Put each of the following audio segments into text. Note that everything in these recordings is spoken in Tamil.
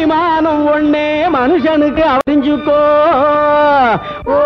அபிமானம் ஒண்ணே மனுஷனுக்கு அறிஞ்சுக்கோ ஓ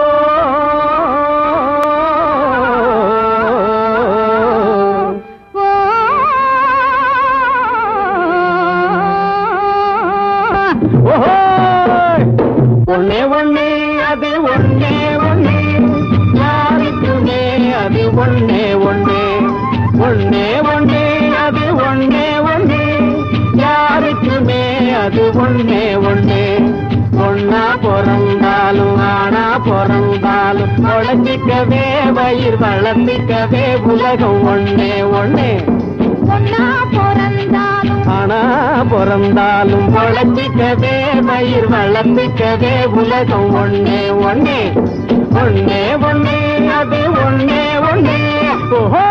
ஓஹோய்! ஒண்ணே ஒண்ணே அது ஒண்ணே ஒண்ணே யாருக்குமே அது ஒண்ணே ஒண்ணே ஒண்ணே ஒண்ணே அது ஒண்ணே ஒண்ணே யாருக்குமே அது ஒண்ணே ஒண்ணே ஒண்ணா பிறந்தாலும் ஆனா பிறந்தாலும் உழைச்சிக்கவே வயிர் வளர்த்திக்கவே உலகம் ஒண்ணே ஒண்ணே ஒன்னா பிறந்தாலும் ஆனா பிறந்தாலும் பொழைச்சிக்கவே வயிர் வளர்த்துக்கவே உலகம் ஒண்ணே ஒண்ணே ஒண்ணே ஒண்ணே அது ஒண்ணே ஒண்ணே ஓஹோ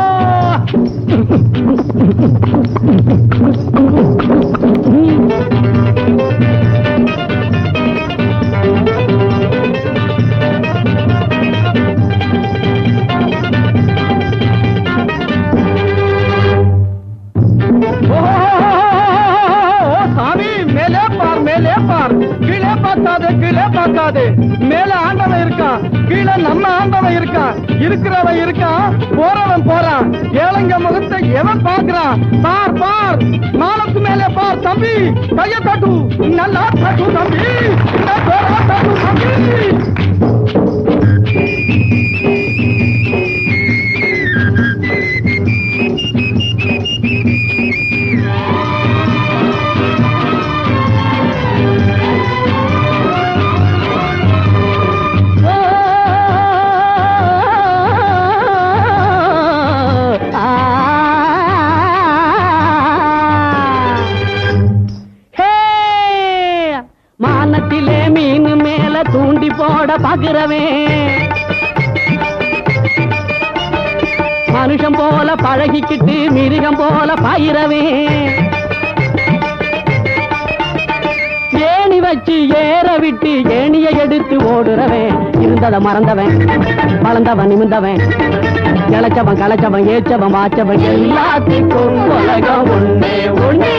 ஓ, சாமி மேலே பார் மேலே பார் கீழே பார்க்காதே கீழே பார்க்காதே மேல ஆண்டவன் இருக்கான் கீழே நம்ம ஆண்டவன் இருக்கான் இருக்கிறவன் இருக்கான் போறவன் போறான் ஏழைங்க முகத்தை எவன் பார்க்கறான் பார் பார் மானத்து மேலே பார் தம்பி கைய தட்டு நல்லா தட்டு தம்பி இந்த ஜோரா தட்டு தம்பி ஹே! மானத்திலே மீன் மேல தூண்டி போட பாக்குறவன் மனுஷன் போல பழகிக்கிட்டு மிருகம் போல பாயிரவன் ஏணி வச்சு ஏற விட்டு ஏணியை எடுத்து ஓடுறவன் இருந்தத மறந்தவன் வளர்ந்தவன் நிமிர்ந்தவன் இழைச்சவன் களைச்சவன் ஏச்சவன் வாச்சவன் எல்லாத்துக்கும் உலகம் ஒண்ணே ஒண்ணே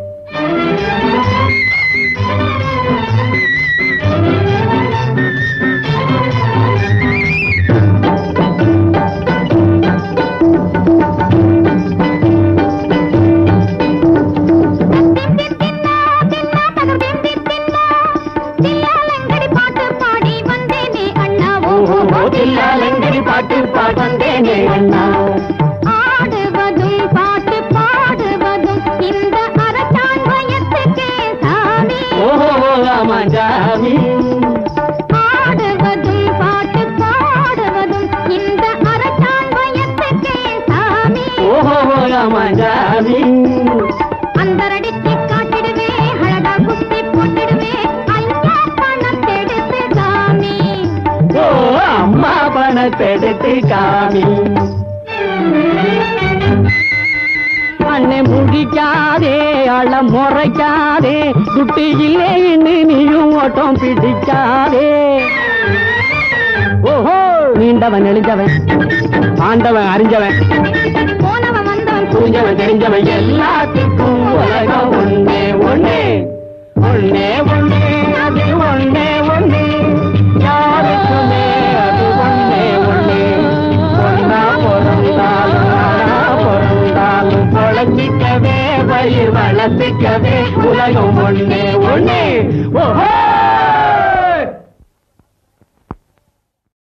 தில்லாலங்கடி பாட்டு பாடி வந்தேனே அண்ணா ஓஹோ தில்லாலங்கடி பாட்டு பாடந்தேனே அண்ணா ஆடுவதும் பாட்டு பாடுவதும் இந்த அரசான் வயசுக்கே சாமி ஓஹோ ராமஜாமி ஆடுவதும் பாட்டு பாடுவதும் இந்த அரசான் வயசுக்கே சாமி ஓஹோ ராமஜாமி அந்தரடிச்சு காட்டிடுவே அழகா குத்தி போட்டிடுவே ஐயா பணம் எடுத்து சாமி ஓ அம்மா பணத்தெடுத்து காமி அண்ணே முடிக்காதே அழ முறைக்காதே துட்டு இல்லைன்னு நீயும் ஓட்டம் பிடிக்காதே ஓஹோ நீண்டவன் நெளிஞ்சவன் ஆண்டவன் அறிஞ்சவன் போனவன் வந்தவன் புரிஞ்சவன் தெரிஞ்சவன் எல்லாத்துக்கும் உலகம் ஒண்ணே ஒண்ணே ஒண்ணே ஒண்ணே அது ஒண்ணே ஒண்ணே யாருக்குமே அது ஒண்ணே ஒண்ணே ஒன்னா பிறந்தாலும் நானா பிறந்தாலும் பொழைச்சிக்கவே வயிறு வளர்த்திக்கவே உலகம் ஒண்ணே ஒண்ணே ஓஹோ